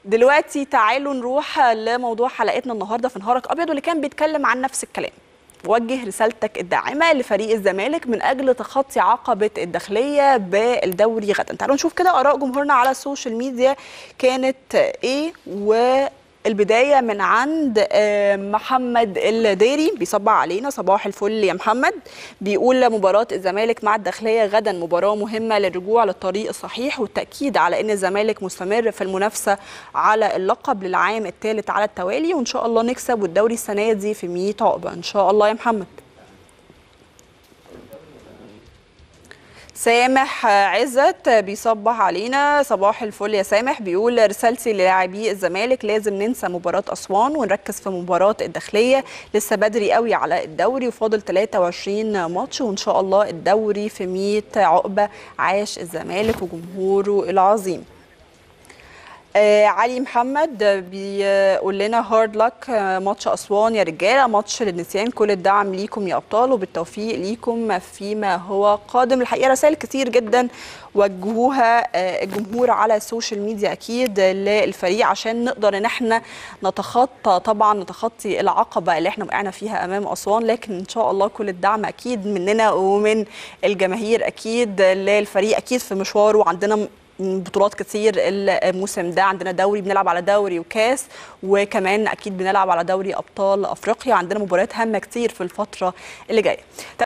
دلوقتي تعالوا نروح لموضوع حلقتنا النهارده في نهارك ابيض واللي كان بيتكلم عن نفس الكلام وجه رسالتك الداعمه لفريق الزمالك من اجل تخطي عقبه الداخليه بالدوري غدا تعالوا نشوف كده اراء جمهورنا على السوشيال ميديا كانت ايه والبدايه من عند آه، محمد الديري بيصبح علينا صباح الفل يا محمد بيقول مباراه الزمالك مع الداخليه غدا مباراه مهمه للرجوع للطريق الصحيح والتاكيد على ان الزمالك مستمر في المنافسه على اللقب للعام الثالث على التوالي وان شاء الله نكسب والدوري السنه دي في 100 عقبه ان شاء الله يا محمد سامح عزت بيصبح علينا صباح الفل يا سامح بيقول رسالتي للاعبي الزمالك لازم ننسى مباراة أسوان ونركز في مباراة الداخلية لسه بدري قوي على الدوري وفاضل 23 ماتش وإن شاء الله الدوري في 100 عقبة عاش الزمالك وجمهوره العظيم آه علي محمد بيقول لنا هارد لك ماتش اسوان يا رجاله ماتش للنسيان كل الدعم ليكم يا ابطال وبالتوفيق ليكم فيما هو قادم الحقيقه رسائل كتير جدا وجهوها آه الجمهور على السوشيال ميديا اكيد للفريق عشان نقدر ان احنا نتخطى طبعا نتخطي العقبه اللي احنا وقعنا فيها امام اسوان لكن ان شاء الله كل الدعم اكيد مننا ومن الجماهير اكيد للفريق اكيد في مشواره عندنا بطولات كتير الموسم ده عندنا دوري بنلعب على دوري وكاس وكمان اكيد بنلعب على دوري ابطال افريقيا عندنا مباريات هامه كتير في الفتره اللي جايه